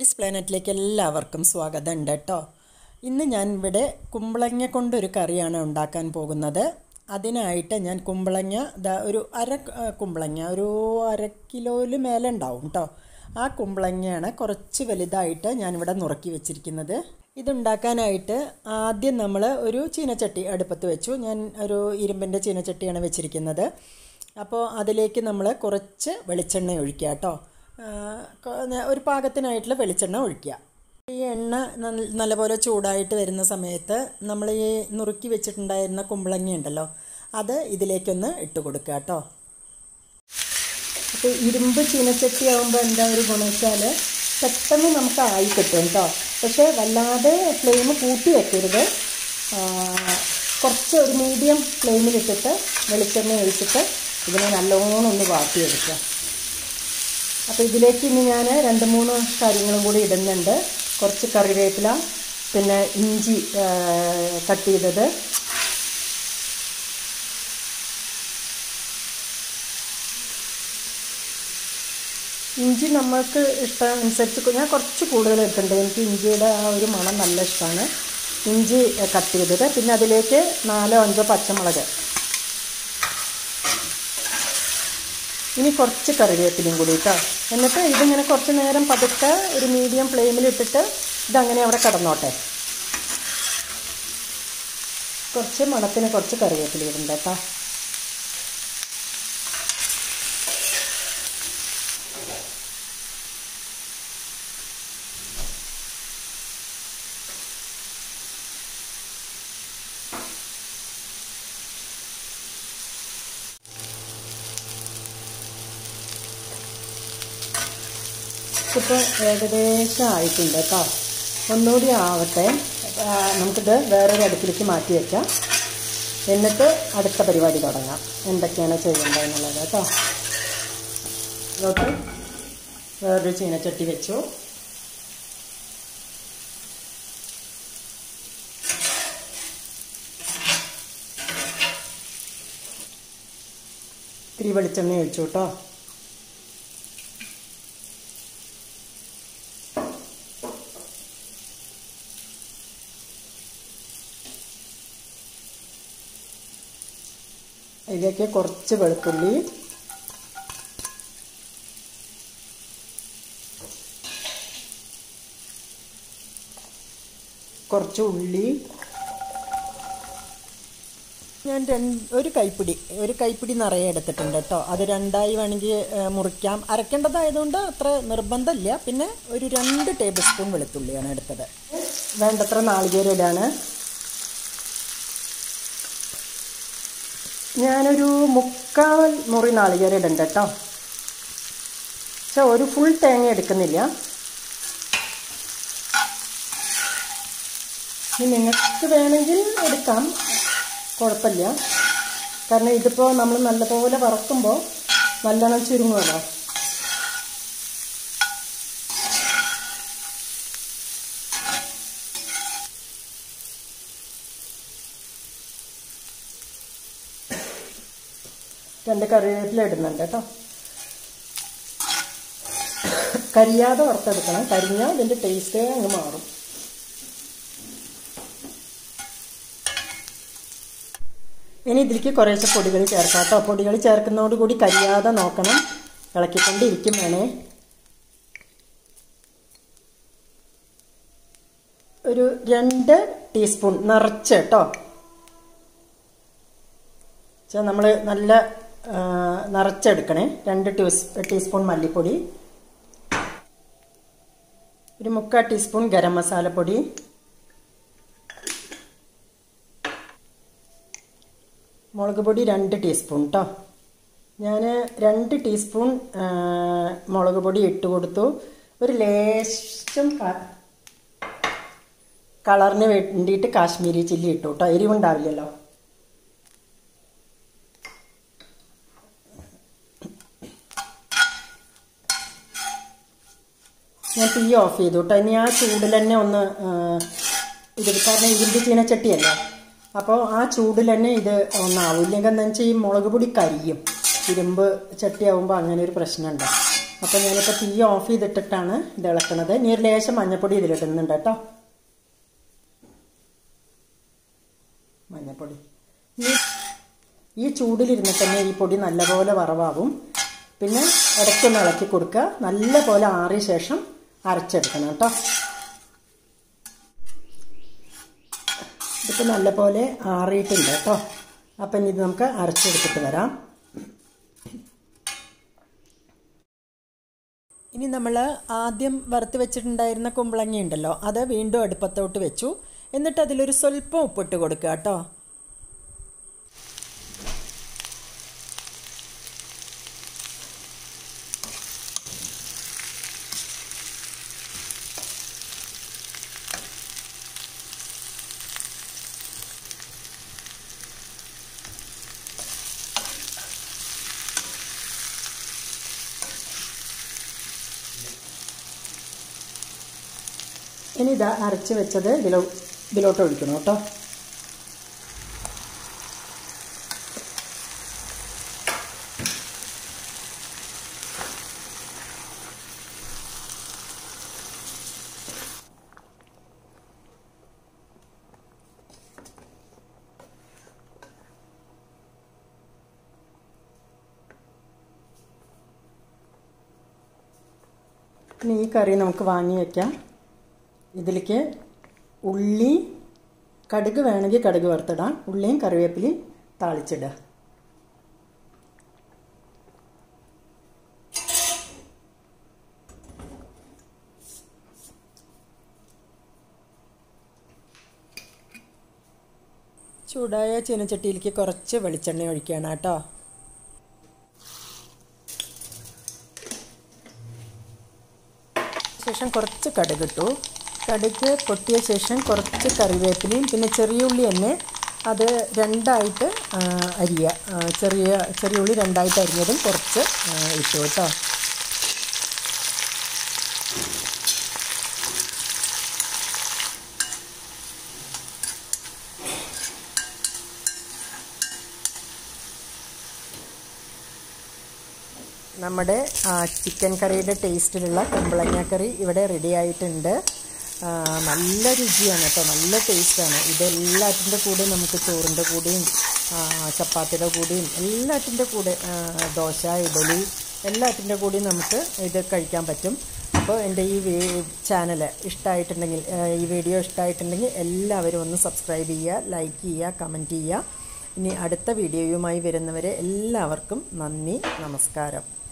ladies പ്ലാനറ്റിലേക്ക് എല്ലാവർക്കും സ്വാഗതം ഉണ്ട് കേട്ടോ ഇന്ന് ഞാൻ ഇവിടെ കുമ്പളങ്ങ കൊണ്ടൊരു കറിയാണ് ഉണ്ടാക്കാൻ പോകുന്നത് അതിനായിട്ട് ഞാൻ കുമ്പളങ്ങ ദാ ഒരു അര ആ, കുമ്പളങ്ങ ഒരു അര കിലോയിൽ മേലെ ഉണ്ടാവും കേട്ടോ ആ കുമ്പളങ്ങയാണ് കുറച്ച് വലുതായിട്ട് ഞാനിവിടെ നുറുക്കി വെച്ചിരിക്കുന്നത് ഇതുണ്ടാക്കാനായിട്ട് ആദ്യം നമ്മൾ ഒരു ചീനച്ചട്ടി അടുപ്പത്ത് വെച്ചു ഞാൻ ഒരു ഇരുമ്പിൻ്റെ ചീനച്ചട്ടിയാണ് വെച്ചിരിക്കുന്നത് അപ്പോൾ അതിലേക്ക് നമ്മൾ കുറച്ച് വെളിച്ചെണ്ണ ഒഴിക്കുക കേട്ടോ ആ, കൊ- ന- ഒരു പാകത്തിനായിട്ടുള്ള വെളിച്ചെണ്ണ ഒഴിക്കുക ഈ എണ്ണ നൽ- നല്ലപോലെ ചൂടായിട്ട് വരുന്ന സമയത്ത് നമ്മൾ ഈ നുറുക്കി വെച്ചിട്ടുണ്ടായിരുന്ന കുമ്പളങ്ങ ഉണ്ടല്ലോ അത് ഇതിലേക്കൊന്ന് ഇട്ട് കൊടുക്കുക കേട്ടോ അപ്പോൾ ഇരുമ്പ് ചീനച്ചട്ടി ആകുമ്പോൾ എന്താ ഒരു ഗുണം വെച്ചാൽ പെട്ടെന്ന് നമുക്ക് ആയി കിട്ടും കേട്ടോ പക്ഷേ വല്ലാതെ ഫ്ലെയിം കൂട്ടി വെക്കരുത് ആ, കുറച്ച് ഒരു മീഡിയം ഫ്ലെയിമിലിട്ടിട്ട് വെളിച്ചെണ്ണ ഒഴിച്ചിട്ട് ഇതിനെ നല്ലോണം ഒന്ന് വാട്ടിയെടുക്കുക അപ്പോൾ ഇതിലേക്ക് ഇനി ഞാൻ രണ്ട് മൂന്ന് കാര്യങ്ങളും കൂടി ഇടുന്നുണ്ട് കുറച്ച് കറിവേപ്പില പിന്നെ ഇഞ്ചി ആ, കട്ട് ചെയ്തത് ഇഞ്ചി നമ്മൾക്ക് ഇഷ്ടം അനുസരിച്ച് ഞാൻ കുറച്ച് കൂടുതൽ എടുക്കുന്നുണ്ട് എനിക്ക് ഇഞ്ചിയുടെ ആ ഒരു മണം നല്ല ഇഷ്ടമാണ് ഇഞ്ചി കട്ട് ചെയ്തത് പിന്നെ അതിലേക്ക് നാലോ അഞ്ചോ പച്ചമുളക് ഇനി കുറച്ച് കറിവേപ്പിലയും കൂടി കേട്ടോ എന്നിട്ട് ഇതിങ്ങനെ കുറച്ച് നേരം പതുക്കെ ഒരു മീഡിയം ഫ്ലെയിമിലിട്ടിട്ട് ഇതങ്ങനെ അവിടെ കിടന്നോട്ടെ കുറച്ച് മണത്തിന് കുറച്ച് കറിവേപ്പില ഇടുന്നുണ്ട് കേട്ടോ ഇപ്പോൾ ഏകദേശം ആയിട്ടുണ്ട് കേട്ടോ ഒന്നുകൂടി ആവട്ടെ ആ, നമുക്കിത് വേറൊരു അടുപ്പിലേക്ക് മാറ്റി വയ്ക്കാം എന്നിട്ട് അടുത്ത പരിപാടി തുടങ്ങാം എന്തൊക്കെയാണ് ചെയ്യേണ്ടതെന്നുള്ളത് കേട്ടോ ഇതോട്ട് വേറൊരു ചീനച്ചട്ടി വെച്ചു ഇത്തിരി വെളിച്ചെണ്ണ ഒഴിച്ചു കേട്ടോ അതിലേക്ക് കുറച്ച് വെളുത്തുള്ളി കുറച്ച് ഉള്ളി ഞാൻ രണ്ട് ഒരു കൈപ്പിടി ഒരു കൈപ്പിടി നിറയെ എടുത്തിട്ടുണ്ട് കേട്ടോ അത് രണ്ടായി വേണമെങ്കിൽ ഏ, മുറിക്കാം അരക്കേണ്ടതായതുകൊണ്ട് അത്ര നിർബന്ധമില്ല പിന്നെ ഒരു രണ്ട് ടേബിൾ സ്പൂൺ വെളുത്തുള്ളിയാണ് എടുത്തത് വേണ്ടത്ര നാളികേരയിലാണ് ഞാനൊരു മുക്കാൽ മുറി നാളികേരം ഇടുന്നുണ്ട് കേട്ടോ പക്ഷെ ഒരു ഫുൾ തേങ്ങ എടുക്കുന്നില്ല ഇനി നിങ്ങൾക്ക് വേണമെങ്കിൽ എടുക്കാം കുഴപ്പമില്ല കാരണം ഇതിപ്പോൾ നമ്മൾ നല്ലപോലെ വറക്കുമ്പോൾ നല്ലോണം ചുരുങ്ങുമല്ലോ രണ്ട് കറിവേപ്പില ഇടുന്നുണ്ട് കേട്ടോ കരിയാതെ വറുത്തെടുക്കണം കരിഞ്ഞാൽ ഇതിൻ്റെ ടേസ്റ്റേ അങ്ങ് മാറും ഇനി ഇതിലേക്ക് കുറേശ്ശെ പൊടികൾ ചേർക്കാം കേട്ടോ പൊടികൾ ചേർക്കുന്നതോടുകൂടി കരിയാതെ നോക്കണം ഇളക്കിക്കൊണ്ടിരിക്കും വേണേ ഒരു രണ്ട് ടീസ്പൂൺ നിറച്ച് കേട്ടോ നമ്മൾ നല്ല ആ, നിറച്ചെടുക്കണേ രണ്ട് ടീസ് ടീസ്പൂൺ മല്ലിപ്പൊടി ഒരു മുക്കാൽ ടീസ്പൂൺ ഗരം മസാലപ്പൊടി മുളക് പൊടി രണ്ട് ടീസ്പൂൺ കേട്ടോ ഞാൻ രണ്ട് ടീസ്പൂൺ ആ, മുളക് പൊടി ഇട്ട് കൊടുത്തു ഒരു ലേശം ക- കളറിന് വേണ്ടിയിട്ട് കാശ്മീരി ചില്ലി ഇട്ടു കേട്ടോ എരിവുണ്ടാവില്ലല്ലോ ഞാൻ തീ ഓഫ് ചെയ്തു കേട്ടോ ഇനി ആ ചൂടിൽ തന്നെ ഒന്ന് ആ, ഇത് കാരണം ഇരുമ്പ് ചീനച്ചട്ടിയല്ലേ അപ്പോൾ ആ ചൂടിൽ തന്നെ ഇത് ഒന്നാവും ഇല്ലെങ്കിൽ എന്താ വെച്ചാൽ ഈ മുളക് പൊടി കരിയും ഇരുമ്പ് ചട്ടിയാവുമ്പോൾ അങ്ങനെ ഒരു പ്രശ്നമുണ്ട് അപ്പോൾ ഞാനിപ്പോൾ തീ ഓഫ് ചെയ്തിട്ടിട്ടാണ് ഇത് ഇളക്കണത് ഇനി ഒരു ലേശം മഞ്ഞപ്പൊടി ഇതിലിടുന്നുണ്ട് കേട്ടോ മഞ്ഞപ്പൊടി ഈ ഈ ചൂടിലിരുന്നിട്ട് തന്നെ ഈ പൊടി നല്ലപോലെ വറവാകും പിന്നെ ഇടയ്ക്കൊന്ന് ഇളക്കി കൊടുക്കുക നല്ലപോലെ ആറിയ ശേഷം അരച്ചെടുക്കണം കേട്ടോ ഇതിപ്പോൾ നല്ലപോലെ ആറിയിട്ടുണ്ട് കേട്ടോ അപ്പം ഇനി ഇത് നമുക്ക് അരച്ചെടുത്തിട്ട് വരാം ഇനി നമ്മൾ ആദ്യം വറുത്ത് വെച്ചിട്ടുണ്ടായിരുന്ന കുമ്പളങ്ങ ഉണ്ടല്ലോ അത് വീണ്ടും അടുപ്പത്തോട്ട് വെച്ചു എന്നിട്ട് അതിലൊരു സ്വല്പം ഉപ്പിട്ട് കൊടുക്കുക കേട്ടോ ഇനി ഇതാ അരച്ച് വെച്ചത് ഇതിലോ ഇതിലോട്ട് ഒഴിക്കണം കേട്ടോ ഇനി ഈ കറി നമുക്ക് വാങ്ങി വയ്ക്കാം ഇതിലേക്ക് ഉള്ളി കടുക് വേണമെങ്കിൽ കടുക് വറുത്തിടാം ഉള്ളിയും കറിവേപ്പിലയും താളിച്ചിടുക ചൂടായ ചീനച്ചട്ടിയിലേക്ക് കുറച്ച് വെളിച്ചെണ്ണ ഒഴിക്കുകയാണ് കേട്ടോ ശേഷം കുറച്ച് കടുക് ഇട്ടു കടുക് പൊട്ടിയ ശേഷം കുറച്ച് കറിവേപ്പിലയും പിന്നെ ചെറിയ ഉള്ളി തന്നെ അത് രണ്ടായിട്ട് അരിയുക ചെറിയ ചെറിയ ഉള്ളി രണ്ടായിട്ട് അരിഞ്ഞതും കുറച്ച് ഇട്ടു കേട്ടോ നമ്മുടെ ചിക്കൻ കറിയുടെ ടേസ്റ്റിലുള്ള കുമ്പളങ്ങ കറി ഇവിടെ റെഡി ആയിട്ടുണ്ട് നല്ല രുചിയാണ് കേട്ടോ നല്ല ടേസ്റ്റാണ് ഇതെല്ലാറ്റിൻ്റെ കൂടെ നമുക്ക് ചോറിൻ്റെ കൂടെയും ചപ്പാത്തിയുടെ കൂടെയും എല്ലാറ്റിൻ്റെ കൂടെ ദോശ ഇഡലി എല്ലാറ്റിൻ്റെ കൂടെയും നമുക്ക് ഇത് കഴിക്കാൻ പറ്റും അപ്പോൾ എൻ്റെ ഈ ചാനൽ ഇഷ്ടമായിട്ടുണ്ടെങ്കിൽ ഈ വീഡിയോ ഇഷ്ടമായിട്ടുണ്ടെങ്കിൽ എല്ലാവരും ഒന്ന് സബ്സ്ക്രൈബ് ചെയ്യുക ലൈക്ക് ചെയ്യുക കമൻറ്റ് ചെയ്യുക ഇനി അടുത്ത വീഡിയോയുമായി വരുന്നവരെ എല്ലാവർക്കും നന്ദി നമസ്കാരം